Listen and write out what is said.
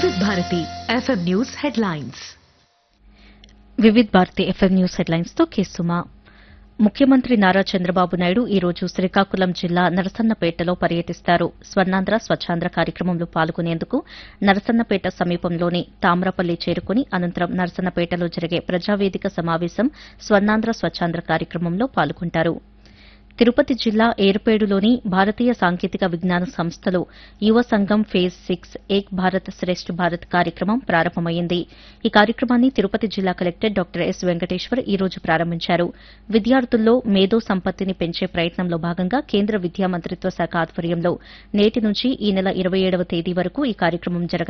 వివిధ Bharati FM news headlines Vividh Bharati FM news headlines తో కేసుమా ముఖ్యమంత్రి నారా చంద్రబాబు నాయుడు ఈ రోజు శ్రీకాకుళం జిల్లా నరసన్నపేటలో పర్యటిస్తారు స్వర్ణాంధ్ర స్వచ్ఛాంధ్ర కార్యక్రమంలో పాల్గొనేందుకు నరసన్నపేట సమీపంలోని తామ్రపల్లి చేరుకుని అనంతరం నరసన్నపేటలో జరిగే ప్రజావేదిక సమావేశం స్వర్ణాంధ్ర స్వచ్ఛాంధ్ర కార్యక్రమంలో పాల్గొంటారు తిరుపతి జిల్లా ఏర్పేడులోని భారతీయ సాంకేతిక విజ్ఞాన సంస్థలో యువ సంఘం ఫేజ్ సిక్స్ ఏక్ భారత్ శ్రేష్ఠ భారత్ కార్యక్రమం ప్రారంభమైంది ఈ కార్యక్రమాన్ని తిరుపతి జిల్లా కలెక్టర్ డాక్టర్ ఎస్ వెంకటేశ్వర్ ఈ రోజు ప్రారంభించారు విద్యార్థుల్లో మేధో సంపత్తిని పెంచే ప్రయత్నంలో భాగంగా కేంద్ర విద్యా మంత్రిత్వ శాఖ ఆధ్వర్యంలో నేటి నుంచి ఈ నెల ఇరవై ఏడవ తేదీ వరకు ఈ కార్యక్రమం జరగనుంది